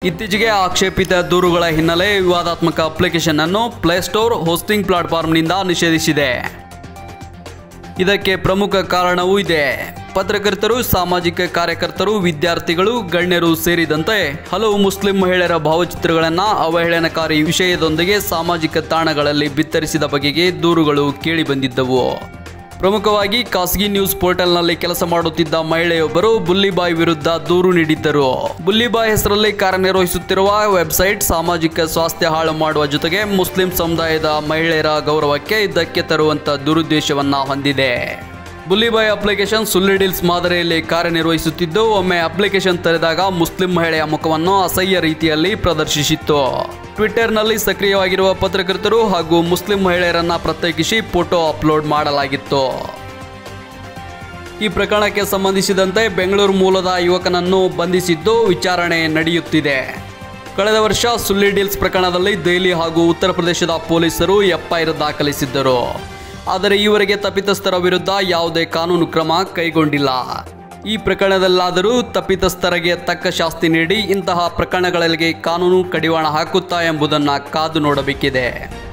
ಇತ್ತೀಚೆಗೆ ಆಕ್ಷೇಪಿತ ದೂರುಗಳ ಹಿನ್ನೆಲೆ ವಿವಾದಾತ್ಮಕ ಅಪ್ಲಿಕೇಶನ್ ಅನ್ನು ಪ್ಲೇಸ್ಟೋರ್ ಹೋಸ್ಟಿಂಗ್ ಪ್ಲಾಟ್ಫಾರ್ಮ್ನಿಂದ ನಿಷೇಧಿಸಿದೆ ಇದಕ್ಕೆ ಪ್ರಮುಖ ಕಾರಣವೂ ಇದೆ ಪತ್ರಕರ್ತರು ಸಾಮಾಜಿಕ ಕಾರ್ಯಕರ್ತರು ವಿದ್ಯಾರ್ಥಿಗಳು ಗಣ್ಯರು ಸೇರಿದಂತೆ ಹಲವು ಮುಸ್ಲಿಂ ಮಹಿಳೆಯರ ಭಾವಚಿತ್ರಗಳನ್ನು ಅವಹೇಳನಕಾರಿ ವಿಷಯದೊಂದಿಗೆ ಸಾಮಾಜಿಕ ತಾಣಗಳಲ್ಲಿ ಬಿತ್ತರಿಸಿದ ಬಗೆಗೆ ದೂರುಗಳು ಕೇಳಿಬಂದಿದ್ದವು ಪ್ರಮುಖವಾಗಿ ಖಾಸಗಿ ನ್ಯೂಸ್ ಪೋರ್ಟಲ್ನಲ್ಲಿ ಕೆಲಸ ಮಾಡುತ್ತಿದ್ದ ಮಹಿಳೆಯೊಬ್ಬರು ಬುಲ್ಲಿಬಾಯ್ ವಿರುದ್ಧ ದೂರು ನೀಡಿದ್ದರು ಬುಲ್ಲಿಬಾಯ್ ಹೆಸರಲ್ಲಿ ಕಾರ್ಯನಿರ್ವಹಿಸುತ್ತಿರುವ ವೆಬ್ಸೈಟ್ ಸಾಮಾಜಿಕ ಸ್ವಾಸ್ಥ್ಯ ಹಾಳು ಮಾಡುವ ಜೊತೆಗೆ ಮುಸ್ಲಿಂ ಸಮುದಾಯದ ಮಹಿಳೆಯರ ಗೌರವಕ್ಕೆ ಧಕ್ಕೆ ತರುವಂತ ದುರುದ್ದೇಶವನ್ನ ಹೊಂದಿದೆ ಬುಲ್ಲಿಬಾಯ್ ಅಪ್ಲಿಕೇಶನ್ ಸುಳ್ಳಿ ಡೀಲ್ಸ್ ಮಾದರಿಯಲ್ಲಿ ಕಾರ್ಯನಿರ್ವಹಿಸುತ್ತಿದ್ದು ಒಮ್ಮೆ ಅಪ್ಲಿಕೇಶನ್ ತೆರೆದಾಗ ಮುಸ್ಲಿಂ ಮಹಿಳೆಯ ಮುಖವನ್ನು ಅಸಹ್ಯ ರೀತಿಯಲ್ಲಿ ಪ್ರದರ್ಶಿಸಿತ್ತು ಟ್ವಿಟ್ಟರ್ನಲ್ಲಿ ಸಕ್ರಿಯವಾಗಿರುವ ಪತ್ರಕರ್ತರು ಹಾಗೂ ಮುಸ್ಲಿಂ ಮಹಿಳೆಯರನ್ನ ಪ್ರತ್ಯೇಕಿಸಿ ಫೋಟೋ ಅಪ್ಲೋಡ್ ಮಾಡಲಾಗಿತ್ತು ಈ ಪ್ರಕರಣಕ್ಕೆ ಸಂಬಂಧಿಸಿದಂತೆ ಬೆಂಗಳೂರು ಮೂಲದ ಯುವಕನನ್ನು ಬಂಧಿಸಿದ್ದು ವಿಚಾರಣೆ ನಡೆಯುತ್ತಿದೆ ಕಳೆದ ವರ್ಷ ಸುಳ್ಳಿ ಡೀಲ್ಸ್ ಪ್ರಕರಣದಲ್ಲಿ ದೆಹಲಿ ಹಾಗೂ ಉತ್ತರ ಪ್ರದೇಶದ ಪೊಲೀಸರು ಎಫ್ಐಆರ್ ದಾಖಲಿಸಿದ್ದರು ಆದರೆ ಈವರೆಗೆ ತಪ್ಪಿತಸ್ಥರ ವಿರುದ್ಧ ಯಾವುದೇ ಕಾನೂನು ಕ್ರಮ ಕೈಗೊಂಡಿಲ್ಲ ಈ ಪ್ರಕರಣದಲ್ಲಾದರೂ ತಪ್ಪಿತಸ್ಥರಿಗೆ ತಕ್ಕ ಶಾಸ್ತಿ ನೀಡಿ ಇಂತಹ ಪ್ರಕರಣಗಳಿಗೆ ಕಾನೂನು ಕಡಿವಾಣ ಹಾಕುತ್ತಾ ಎಂಬುದನ್ನು ಕಾದು ನೋಡಬೇಕಿದೆ